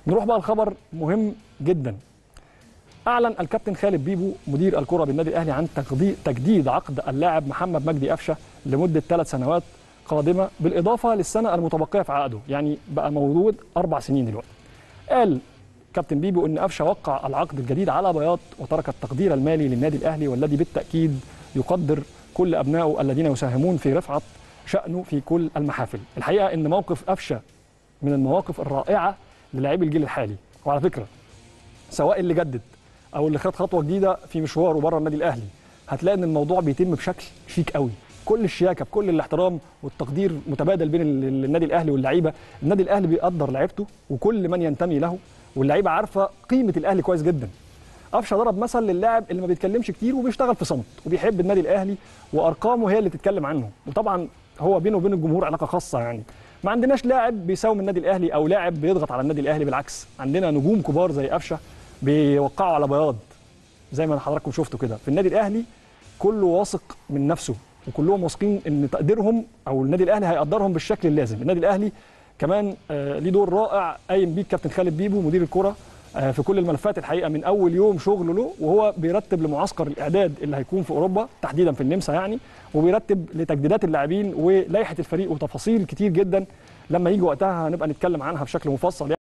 نروح بقى لخبر مهم جدا اعلن الكابتن خالد بيبو مدير الكره بالنادي الاهلي عن تقدي- تجديد عقد اللاعب محمد مجدي قفشه لمده ثلاث سنوات قادمه بالاضافه للسنه المتبقيه في عقده يعني بقى موجود اربع سنين دلوقتي قال كابتن بيبو ان قفشه وقع العقد الجديد على بياض وترك التقدير المالي للنادي الاهلي والذي بالتاكيد يقدر كل ابنائه الذين يساهمون في رفعه شانه في كل المحافل الحقيقه ان موقف قفشه من المواقف الرائعه للاعبي الجيل الحالي وعلى فكره سواء اللي جدد او اللي خد خطوه جديده في مشواره بره النادي الاهلي هتلاقي ان الموضوع بيتم بشكل شيك قوي كل الشياكه بكل الاحترام والتقدير متبادل بين ال- النادي الاهلي واللعيبه النادي الاهلي بيقدر لعيبته وكل من ينتمي له واللعيبه عارفه قيمه الاهلي كويس جدا قفشه ضرب مثل للاعب اللي ما بيتكلمش كتير وبيشتغل في صمت وبيحب النادي الاهلي وارقامه هي اللي تتكلم عنه وطبعا هو بينه وبين الجمهور علاقه خاصه يعني ما عندناش لاعب بيساوم النادي الاهلي او لاعب بيضغط على النادي الاهلي بالعكس عندنا نجوم كبار زي قفشه بيوقعوا على بياض زي ما حضراتكم شفتوا كده في النادي الاهلي كله واثق من نفسه وكلهم واثقين ان تقديرهم او النادي الاهلي هيقدرهم بالشكل اللازم النادي الاهلي كمان آه، ليه دور رائع قايم بيه الكابتن خالد بيبو مدير الكره آه، في كل الملفات الحقيقه من اول يوم شغله له وهو بيرتب لمعسكر الاعداد اللي هيكون في اوروبا تحديدا في النمسا يعني وبيرتب لتجديدات اللاعبين ولائحه الفريق وتفاصيل كتير جدا لما يجي وقتها هنبقى نتكلم عنها بشكل مفصل